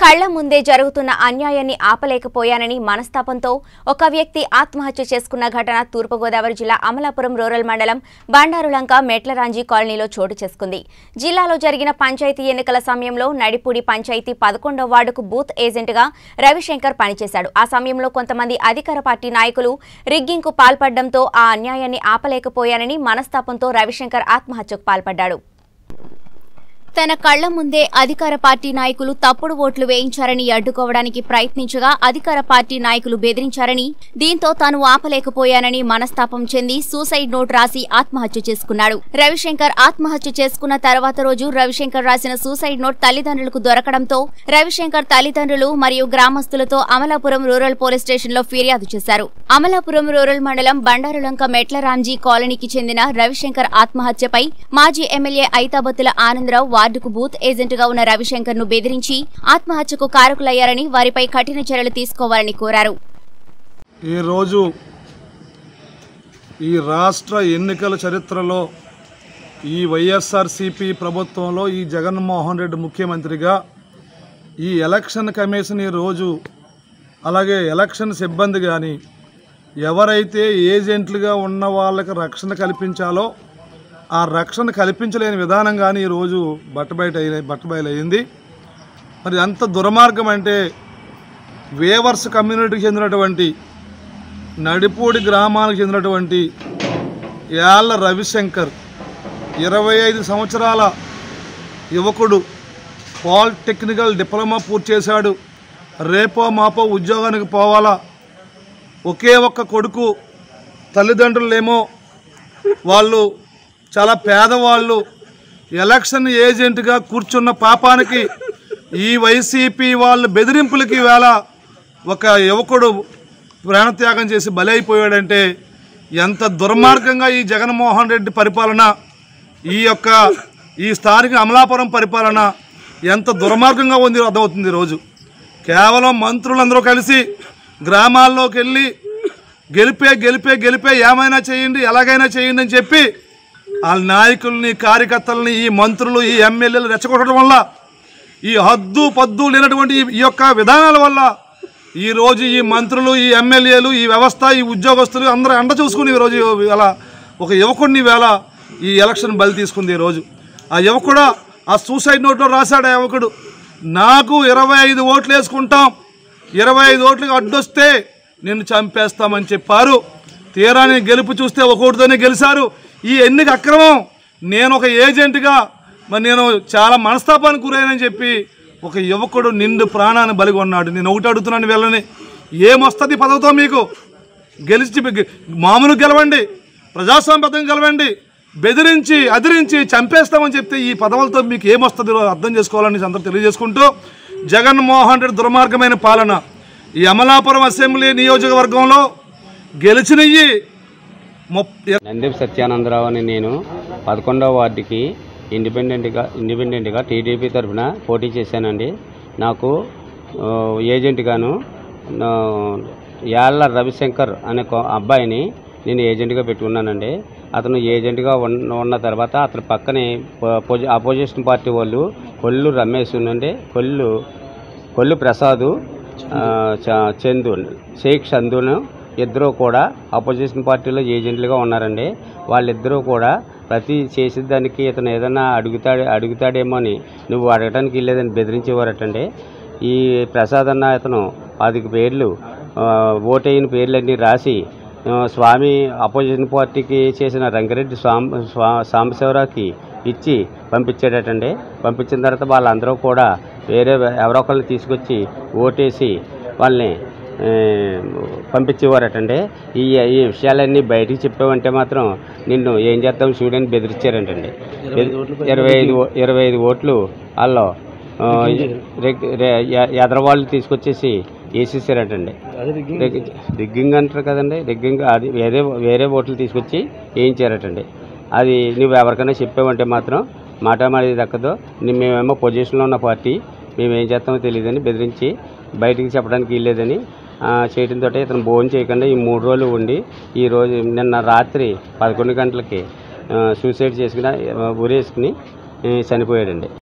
కళ్ల ముందే జరుగుతున్న అన్యాయాన్ని ఆపలేకపోయానని మనస్తాపంతో ఒక వ్యక్తి ఆత్మహత్య చేసుకున్న ఘటన తూర్పుగోదావరి జిల్లా అమలాపురం రూరల్ మండలం బండారులంక మెట్లరాంజీ కాలనీలో చోటు చేసుకుంది జిల్లాలో జరిగిన పంచాయతీ ఎన్నికల సమయంలో నడిపూడి పంచాయతీ పదకొండవ వార్డుకు బూత్ ఏజెంట్గా రవిశంకర్ పనిచేశాడు ఆ సమయంలో కొంతమంది అధికార పార్టీ నాయకులు రిగ్గింగ్కు పాల్పడడంతో ఆ అన్యాయాన్ని ఆపలేకపోయానని మనస్తాపంతో రవిశంకర్ ఆత్మహత్యకు పాల్పడ్డాడు తన కళ్ల ముందే అధికార పార్టీ నాయకులు తప్పుడు ఓట్లు వేయించారని అడ్డుకోవడానికి ప్రయత్నించగా అధికార పార్టీ నాయకులు బెదిరించారని దీంతో తాను ఆపలేకపోయానని మనస్తాపం చెంది సూసైడ్ నోట్ రాసి ఆత్మహత్య చేసుకున్నాడు రవిశంకర్ ఆత్మహత్య చేసుకున్న తర్వాత రోజు రవిశంకర్ రాసిన సూసైడ్ నోట్ తల్లిదండ్రులకు దొరకడంతో రవిశంకర్ తల్లిదండ్రులు మరియు గ్రామస్తులతో అమలాపురం రూరల్ పోలీస్ స్టేషన్లో ఫిర్యాదు చేశారు అమలాపురం రూరల్ మండలం బండారులంక మెట్లరాంజీ కాలనీకి చెందిన రవిశంకర్ ఆత్మహత్యపై మాజీ ఎమ్మెల్యే ఐతాబత్తుల ఆనందరావు వార్డుకు బూత్ ఏజెంట్గా ఉన్న రవిశంకర్ ను బెదిరించి ఆత్మహత్యకు కారకులయ్యారని వారిపై కఠిన చర్యలు తీసుకోవాలని కోరారు ఈరోజు ఈ రాష్ట్ర ఎన్నికల చరిత్రలో ఈ వైఎస్ఆర్సిపి ప్రభుత్వంలో ఈ జగన్మోహన్ రెడ్డి ముఖ్యమంత్రిగా ఈ ఎలక్షన్ కమిషన్ ఈరోజు అలాగే ఎలక్షన్ సిబ్బంది కానీ ఎవరైతే ఏజెంట్లుగా ఉన్న వాళ్ళకి రక్షణ కల్పించాలో ఆ రక్షణ కల్పించలేని విధానం కానీ ఈరోజు బట్టబయట బట్టబయలయ్యింది మరి ఎంత దుర్మార్గం అంటే వేవర్స్ కమ్యూనిటీకి చెందినటువంటి నడిపూడి గ్రామానికి చెందినటువంటి యాళ్ళ రవిశంకర్ ఇరవై ఐదు సంవత్సరాల యువకుడు పాలిటెక్నికల్ డిప్లొమా పూర్తి చేశాడు రేపో మాపో ఉద్యోగానికి పోవాలా ఒకే ఒక్క కొడుకు తల్లిదండ్రులేమో వాళ్ళు చాలా పేదవాళ్ళు ఎలక్షన్ ఏజెంట్గా కూర్చున్న పాపానికి ఈ వైసీపీ వాళ్ళ బెదిరింపులకి వేళ ఒక యువకుడు ప్రాణత్యాగం చేసి బలైపోయాడంటే ఎంత దుర్మార్గంగా ఈ జగన్మోహన్ రెడ్డి పరిపాలన ఈ యొక్క ఈ స్థానిక అమలాపురం పరిపాలన ఎంత దుర్మార్గంగా ఉంది అర్థమవుతుంది ఈరోజు కేవలం మంత్రులందరూ కలిసి గ్రామాల్లోకి వెళ్ళి గెలిపే గెలిపే గెలిపే ఏమైనా చేయండి ఎలాగైనా చేయండి అని చెప్పి వాళ్ళ నాయకుల్ని కార్యకర్తల్ని ఈ మంత్రులు ఈ ఎమ్మెల్యేలు రెచ్చగొట్టడం వల్ల ఈ హద్దు పద్దు లేనటువంటి ఈ- ఈ యొక్క విధానాల వల్ల ఈ రోజు ఈ మంత్రులు ఈ ఎమ్మెల్యేలు ఈ వ్యవస్థ ఈ ఉద్యోగస్తులు అందరూ అండ చూసుకుని ఈరోజు ఇలా ఒక యువకుడిని వేళ ఈ ఎలక్షన్ బలి తీసుకుంది ఈరోజు ఆ యువకుడు ఆ సూసైడ్ నోట్లో రాశాడు ఆ యువకుడు నాకు ఇరవై ఐదు ఓట్లు వేసుకుంటాం ఇరవై ఐదు ఓట్లకు అడ్డొస్తే నిన్ను చంపేస్తామని చెప్పారు తీరాని గెలుపు చూస్తే ఒకటితోనే గెలిచారు ఈ ఎన్నిక అక్రమం నేను ఒక ఏజెంట్గా మరి నేను చాలా మనస్తాపానికి గురైనని చెప్పి ఒక యువకుడు నిండు ప్రాణాన్ని బలిగొన్నాడు నేను ఒకటి అడుగుతున్నాను వీళ్ళని ఏమొస్తుంది పదవితో మీకు గెలిచి గె- మామూలు గెలవండి ప్రజాస్వామ్యబద్ధంగా గెలవండి బెదిరించి అదిరించి చంపేస్తామని చెప్తే ఈ పదవులతో మీకు ఏమొస్తుందో అర్థం చేసుకోవాలని అందరూ తెలియజేసుకుంటూ జగన్మోహన్ రెడ్డి దుర్మార్గమైన పాలన ఈ అమలాపురం అసెంబ్లీ నియోజకవర్గంలో గెలిచినయ్యి ముప్ప నందీప్ సత్యానందరావు అని నేను పదకొండవ వార్డుకి ఇండిపెండెంట్గా ఇండిపెండెంట్గా టీడీపీ తరఫున పోటీ చేశానండి నాకు ఆ, ఏజెంట్గాను నా యాళ్ళ రవిశంకర్ అనే కొ- అబ్బాయిని నేను ఏజెంట్గా పెట్టుకున్నానండి అతను ఏజెంట్గా ఉన్న ఉన్న తర్వాత అతని పక్కనే పో- పోజి- అపోజిషన్ పార్టీ వాళ్ళు కొల్లు రమేష్ ఉండండి కొల్లు కొల్లు ప్రసాదు ఆ, చ- చందు షేక్ చందును ఇద్దరు కూడా అపోజిషన్ పార్టీలో ఏజెంట్లుగా ఉన్నారండి వాళ్ళిద్దరూ కూడా ప్రతి చేసిన దానికి ఇతను ఏదైనా అడుగుతాడు అడుగుతాడేమో అని నువ్వు అడగడానికి వెళ్ళేదని బెదిరించేవారటండి ఈ ప్రసాద్ అన్న ఇతను పాతిక పేర్లు ఆ, ఓటైన పేర్లన్నీ రాసి ఆ, స్వామి అపోజిషన్ పార్టీకి చేసిన రంగారెడ్డి స్వామి స్వా సాంబశివరావుకి ఇచ్చి పంపించాడటండి పంపించిన తర్వాత వాళ్ళందరూ కూడా వేరే ఎవరో ఒకరిని తీసుకొచ్చి ఓటేసి వాళ్ళని ఆ, పంపించేవారటండి ఈ ఈ విషయాలన్నీ బయటికి చెప్పావంటే మాత్రం నిన్ను ఏం చేస్తాం చూడని బెదిరించారంటండి ఇరవై ఐదు ఓ- ఇరవై ఐదు ఓట్లు వాళ్ళు ఆ, రెగ్- రె- ఎ- ఎదరవాళ్ళు తీసుకొచ్చేసి వేసేసారటండి రిగ్- రిగ్గింగ్ అంటారు కదండి రిగ్గింగ్ అది వేరే వేరే ఓట్లు తీసుకొచ్చి వేయించారటండి అది నువ్వు ఎవరికైనా చెప్పావంటే మాత్రం మాట మాది దక్కదు నీ- మేమేమో పొజిషన్లో ఉన్న పార్టీ మేము ఏం చేస్తామో తెలియదని బెదిరించి బయటికి చెప్పడానికి వీల్లేదని ఆ, చేయడంతో ఇతను భోజనం చేయకుండా ఈ మూడు రోజులు ఉండి ఈ రోజు నిన్న రాత్రి పదకొండు గంటలకి ఆ, సూసైడ్ చేసుకుని ఆ, ఉరేసుకుని ఆ, చనిపోయాడండి